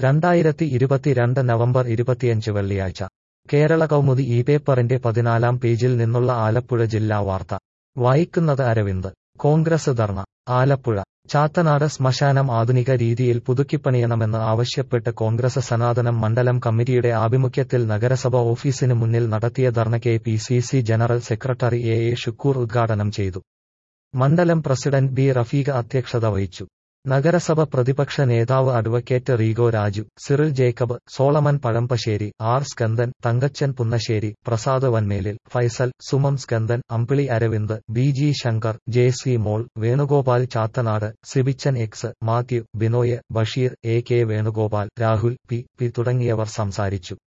രണ്ടായിരത്തി ഇരുപത്തിരണ്ട് നവംബർ ഇരുപത്തിയഞ്ച് വെള്ളിയാഴ്ച കേരള കൗമുദി ഈ പേപ്പറിന്റെ പതിനാലാം പേജിൽ നിന്നുള്ള ആലപ്പുഴ ജില്ലാ വാർത്ത വായിക്കുന്നത് അരവിന്ദ് കോൺഗ്രസ് ധർണ ആലപ്പുഴ ചാത്തനാട് ശ്മശാനം ആധുനിക രീതിയിൽ പുതുക്കിപ്പണിയണമെന്ന് ആവശ്യപ്പെട്ട് കോൺഗ്രസ് സനാതനം മണ്ഡലം കമ്മിറ്റിയുടെ ആഭിമുഖ്യത്തിൽ നഗരസഭ ഓഫീസിന് മുന്നിൽ നടത്തിയ ധർണ K P C C general secretary A A Shukkur ഉദ്ഘാടനം ചെയ്തു മണ്ഡലം പ്രസിഡന്റ് ബി റഫീഖ് അധ്യക്ഷത വഹിച്ചു നഗരസഭ പ്രതിപക്ഷ നേതാവ് advocate Rigo Raju Cyril Jacob Solomon Pazhampassery R Skandan Thankachan Punnassery Prasad Vanmelil Faisal Sumam Skandan Ambili Aravind B G Shankar Jessymol Venugopal Chathanad Sibichan X Mathew Binoy Basheer A K Venugopal Rahul P P തുടങ്ങിയവർ സംസാരിച്ചു